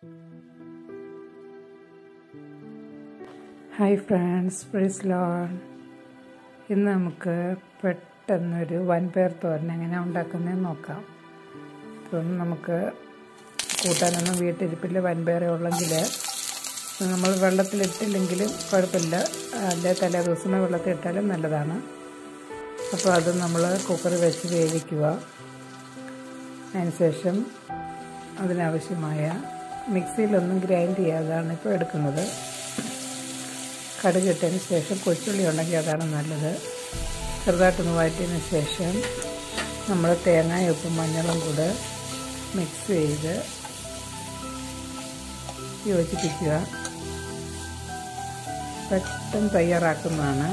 hi friends price loan ഇന്ന് നമുക്ക് പെട്ടെന്നൊരു വൻപയർ തോരൻ എങ്ങനെ ഉണ്ടാക്കുന്നതെന്ന് നോക്കാം ഇപ്പം നമുക്ക് കൂട്ടാനൊന്നും വീട്ടിരിപ്പില്ല വൻപയറേ ഉള്ളെങ്കിൽ നമ്മൾ വെള്ളത്തിലിട്ടില്ലെങ്കിലും കുഴപ്പമില്ല അല്ലെ തലേ ദിവസമേ വെള്ളത്തിൽ ഇട്ടാലും നല്ലതാണ് അപ്പോൾ അത് നമ്മൾ കുക്കറിൽ വെച്ച് വേവിക്കുക അതിനുശേഷം അതിനാവശ്യമായ മിക്സിയിലൊന്നും ഗ്രൈൻഡ് ചെയ്യാതാണ് ഇപ്പോൾ എടുക്കുന്നത് കടുകിട്ടതിന് ശേഷം കൊച്ചുള്ളി ഉണ്ടെങ്കിൽ അതാണ് നല്ലത് ചെറുതായിട്ടൊന്ന് വഴറ്റിയതിന് ശേഷം നമ്മൾ തേങ്ങയും ഉപ്പും മഞ്ഞളും കൂടെ മിക്സ് ചെയ്ത് യോജിപ്പിക്കുക പെട്ടെന്ന് തയ്യാറാക്കുന്നതാണ്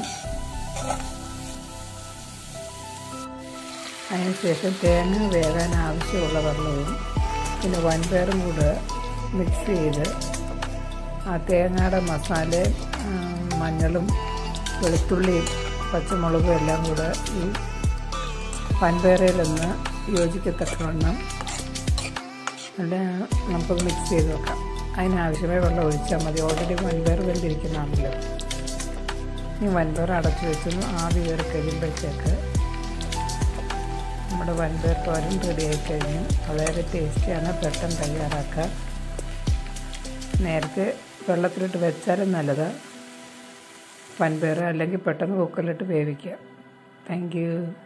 അതിനുശേഷം തേങ്ങ വേകാൻ ആവശ്യമുള്ള വെള്ളവും പിന്നെ വൻപയറും കൂടെ മിക്സ് ചെയ്ത് ആ തേങ്ങയുടെ മസാല മഞ്ഞളും വെളുത്തുള്ളിയും പച്ചമുളകും എല്ലാം കൂടെ ഈ വൻപയറയിലൊന്ന് യോജിക്കത്തക്കവണ്ണം നല്ല നമുക്ക് മിക്സ് ചെയ്ത് വെക്കാം അതിനാവശ്യമായ വെള്ളം ഒഴിച്ചാൽ മതി ഓൾറെഡി വൻപയർ വെന്തിരിക്കുന്നതാണല്ലോ ഈ വൻപയർ അടച്ചു വെച്ച് ആവി കയറി കഴിയുമ്പോഴത്തേക്ക് നമ്മുടെ വൻപയർ തോരൻ റെഡി ആയി കഴിഞ്ഞു വളരെ ടേസ്റ്റിയാണ് പെട്ടെന്ന് തയ്യാറാക്കുക നേരത്തെ വെള്ളത്തിലിട്ട് വെച്ചാലും നല്ലത് വൻപയർ അല്ലെങ്കിൽ പെട്ടെന്ന് കുക്കറിലിട്ട് വേവിക്കുക താങ്ക് യു